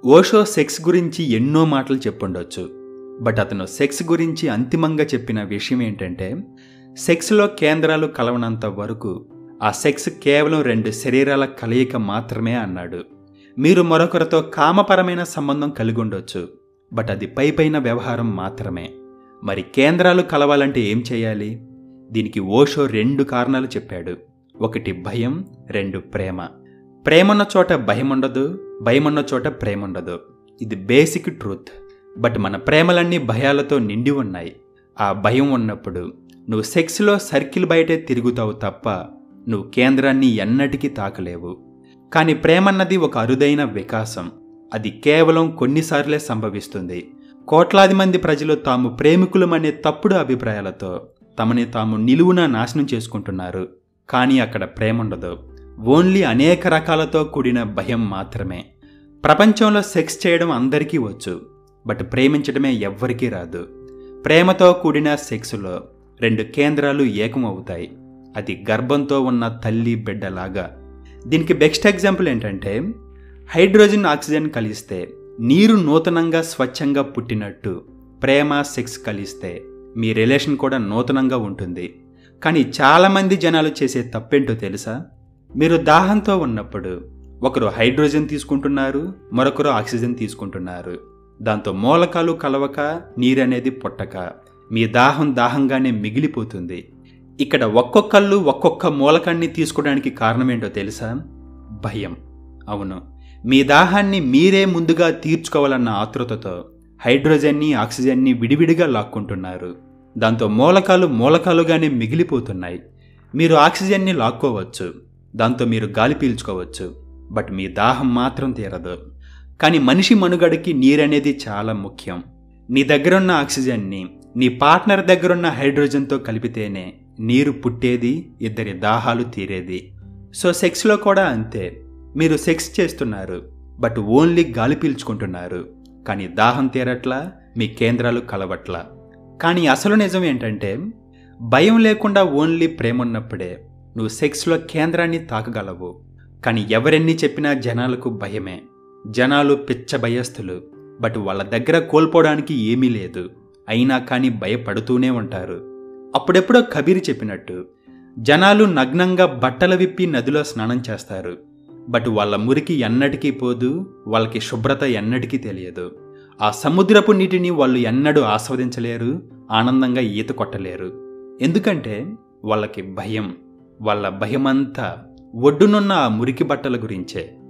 Osho sex గురించి ఎన్నో మాటలు చెప్పుండొచ్చు బట్ అతను సెక్స్ గురించి అంతిమంగా చెప్పిన విషయం ఏంటంటే సెక్స్లో కేంద్రాలు కలవనంత వరకు ఆ సెక్స్ కేవలం రెండు శరీరాల కలయిక మాత్రమే అన్నాడు మీరు మరొకరితో కామపరమైన సంబంధం కలిగి ఉండొచ్చు బట్ అది పైపైన వ్యవహారం మాత్రమే మరి కేంద్రాలు కలవాలంటే ఏం చేయాలి దీనికి ఓషో రెండు కారణాలు చెప్పాడు ఒకటి భయం రెండు ప్రేమ ప్రేమన్న చోట భయం ఉండదు భయమున్న చోట ప్రేమ ఉండదు ఇది బేసిక్ ట్రూత్ బట్ మన ప్రేమలన్నీ భయాలతో నిండి ఉన్నాయి ఆ భయం ఉన్నప్పుడు నువ్వు సెక్స్లో సర్కిల్ బయటే తిరుగుతావు తప్ప నువ్వు కేంద్రాన్ని ఎన్నటికీ తాకలేవు కానీ ప్రేమన్నది ఒక అరుదైన వికాసం అది కేవలం కొన్నిసార్లే సంభవిస్తుంది కోట్లాది మంది ప్రజలు తాము ప్రేమికులమనే తప్పుడు అభిప్రాయాలతో తమని తాము నిలువున నాశనం చేసుకుంటున్నారు కానీ అక్కడ ప్రేమ ఉండదు ఓన్లీ అనేక రకాలతో కూడిన భయం మాత్రమే ప్రపంచంలో సెక్స్ చేయడం అందరికీ వచ్చు బట్ ప్రేమించడమే ఎవ్వరికీ రాదు ప్రేమతో కూడిన సెక్స్లో రెండు కేంద్రాలు ఏకం అవుతాయి అది గర్భంతో ఉన్న తల్లి బిడ్డలాగా దీనికి బెస్ట్ ఎగ్జాంపుల్ ఏంటంటే హైడ్రోజన్ ఆక్సిజన్ కలిస్తే నీరు నూతనంగా స్వచ్ఛంగా పుట్టినట్టు ప్రేమ సెక్స్ కలిస్తే మీ రిలేషన్ కూడా నూతనంగా ఉంటుంది కానీ చాలామంది జనాలు చేసే తప్పేంటో తెలుసా మీరు దాహంతో ఉన్నప్పుడు ఒకరు హైడ్రోజన్ తీసుకుంటున్నారు మరొకరు ఆక్సిజన్ తీసుకుంటున్నారు దాంతో మూలకాలు కలవక నీరనేది పుట్టక మీ దాహం దాహంగానే మిగిలిపోతుంది ఇక్కడ ఒక్కొక్కళ్ళు ఒక్కొక్క మూలకాన్ని తీసుకోవడానికి కారణమేంటో తెలుసా భయం అవును మీ దాహాన్ని మీరే ముందుగా తీర్చుకోవాలన్న ఆతృతతో హైడ్రోజన్ని ఆక్సిజన్ని విడివిడిగా లాక్కుంటున్నారు దాంతో మూలకాలు మూలకాలుగానే మిగిలిపోతున్నాయి మీరు ఆక్సిజన్ని లాక్కోవచ్చు దాంతో మీరు గాలి పీల్చుకోవచ్చు బట్ మీ దాహం మాత్రం తీరదు కానీ మనిషి మనుగడకి నీరనేది చాలా ముఖ్యం నీ దగ్గరున్న ఆక్సిజన్ని నీ పార్ట్నర్ దగ్గరున్న హైడ్రోజన్తో కలిపితేనే నీరు పుట్టేది ఇద్దరి దాహాలు తీరేది సో సెక్స్లో కూడా అంతే మీరు సెక్స్ చేస్తున్నారు బట్ ఓన్లీ గాలి పీల్చుకుంటున్నారు కానీ దాహం తీరట్లా మీ కేంద్రాలు కలవట్లా కానీ అసలు నిజం ఏంటంటే భయం లేకుండా ఓన్లీ ప్రేమ ఉన్నప్పుడే నువ్వు సెక్స్లో కేంద్రాన్ని తాకగలవు కానీ ఎవరెన్ని చెప్పినా జనాలకు భయమే జనాలు పిచ్చ భయస్థులు బట్ వాళ్ళ దగ్గర కోల్పోవడానికి ఏమీ లేదు అయినా కానీ భయపడుతూనే ఉంటారు అప్పుడెప్పుడో కబీర్ చెప్పినట్టు జనాలు నగ్నంగా బట్టలు విప్పి నదిలో స్నానం చేస్తారు బట్ వాళ్ళ మురికి ఎన్నటికీ పోదు వాళ్ళకి శుభ్రత ఎన్నటికీ తెలియదు ఆ సముద్రపు నీటిని వాళ్ళు ఎన్నడూ ఆస్వాదించలేరు ఆనందంగా ఈత కొట్టలేరు ఎందుకంటే వాళ్ళకి భయం వాళ్ళ భయమంతా ఒడ్డునున్న ఆ మురికి బట్టల గురించే